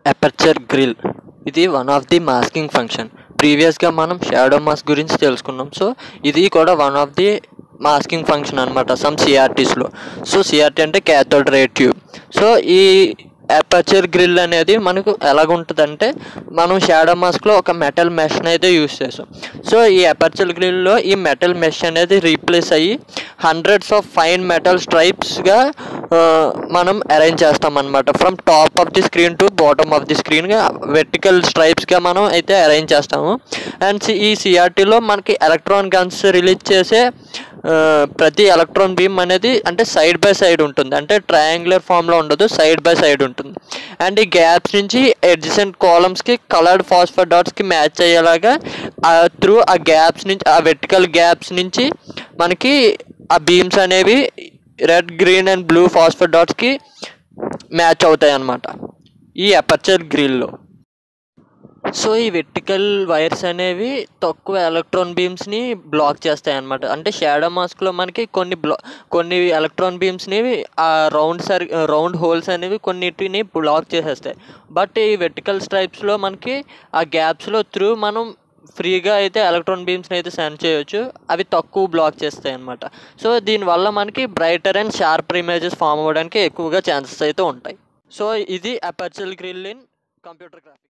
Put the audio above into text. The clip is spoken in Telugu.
అపర్చర్ గ్రిల్ ఇది one of the masking function ప్రీవియస్గా మనం షాడో మాస్క్ గురించి తెలుసుకున్నాం సో ఇది కూడా one of the masking function అనమాట సమ్ సిఆర్టీస్లో సో సిఆర్టీ అంటే క్యాథోడ్ రే ట్యూబ్ సో ఈ అపర్చర్ గ్రిల్ అనేది మనకు ఎలాగుంటుందంటే మనం షాడో మాస్క్లో ఒక మెటల్ మెష్ని అయితే యూస్ చేస్తాం సో ఈ అపర్చర్ గ్రిల్లో ఈ మెటల్ మెష్ అనేది రీప్లేస్ అయ్యి హండ్రెడ్స్ ఆఫ్ ఫైన్ మెటల్ స్ట్రైప్స్గా మనం అరేంజ్ చేస్తాం అనమాట from top of the screen to bottom of the స్క్రీన్గా వెర్టికల్ స్ట్రైప్స్గా మనం అయితే అరేంజ్ చేస్తాము అండ్ ఈ సిఆర్టీలో మనకి ఎలక్ట్రాన్ గన్స్ రిలీజ్ చేసే ఆ, ప్రతి ఎలక్ట్రాన్ బీమ్ అనేది అంటే సైడ్ బై సైడ్ ఉంటుంది అంటే ట్రయాంగులర్ ఫామ్లో ఉండదు సైడ్ బై సైడ్ ఉంటుంది అండ్ ఈ గ్యాప్స్ నుంచి ఎడ్జసెంట్ కాలమ్స్కి కలర్డ్ ఫాస్ఫర్ డాట్స్కి మ్యాచ్ అయ్యేలాగా త్రూ ఆ గ్యాప్స్ నుంచి ఆ వెర్టికల్ గ్యాప్స్ నుంచి మనకి ఆ బీమ్స్ అనేవి red green and blue phosphor డాట్స్కి మ్యాచ్ అవుతాయి అన్నమాట ఈ అపర్చర్ గ్రిల్లో సో ఈ వెర్టికల్ వైర్స్ అనేవి తక్కువ ఎలక్ట్రాన్ బీమ్స్ని బ్లాక్ చేస్తాయి అన్నమాట అంటే షాడో మాస్క్లో మనకి కొన్ని బ్లా కొన్ని ఎలక్ట్రాన్ బీమ్స్ని ఆ రౌండ్ సర్ రౌండ్ హోల్స్ అనేవి కొన్నిటిని బ్లాక్ చేసేస్తాయి బట్ ఈ వెర్టికల్ స్ట్రైప్స్లో మనకి ఆ గ్యాప్స్లో త్రూ మనం ఫ్రీగా అయితే ఎలక్ట్రాన్ బీమ్స్ని అయితే సెండ్ చేయొచ్చు అవి తక్కువ బ్లాక్ చేస్తాయి అన్నమాట సో దీనివల్ల మనకి brighter and sharper images form అవ్వడానికి ఎక్కువగా ఛాన్సెస్ అయితే ఉంటాయి సో ఇది aperture grill in computer graphics